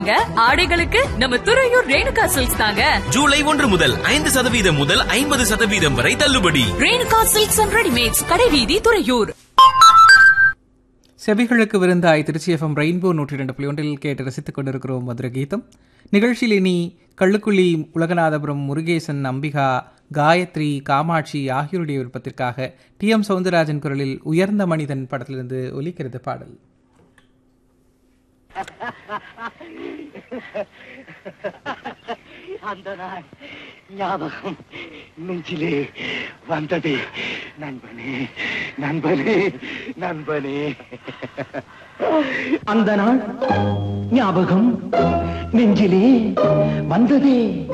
ஆடைகளுக்கு நம்ம துறையூர் ரேணுகா சில்க்ஸ் தாங்க ஜூலை ஒன்று முதல் ஐந்து சதவீதம் முதல் ஐம்பது சதவீதம் வரை தள்ளுபடி ரேணுகா சில்க்ஸ் அண்ட் ரெடிமேட்ஸ் கடைவீதி துறையூர் செவிகளுக்கு விருந்தாய் திருச்சி எஃப்எம் ரெயின்போ நூற்றி ரெண்டு புள்ளி ஒன்றில் கேட்டு ரசித்துக் கொண்டிருக்கிறோம் மதுர கீதம் நிகழ்ச்சியில் இனி கள்ளுக்குழி உலகநாதபுரம் முருகேசன் அம்பிகா காயத்ரி காமாட்சி ஆகியோருடைய விருப்பத்திற்காக டி எம் சவுந்தரராஜன் குரலில் உயர்ந்த மனிதன் படத்திலிருந்து ஒலிக்கிறது பாடல் அந்த நாள் ஞாபகம் நெஞ்சிலே வந்தது நண்பனே நண்பனே நண்பனே அந்த நாள் ஞாபகம் நெஞ்சிலே வந்ததே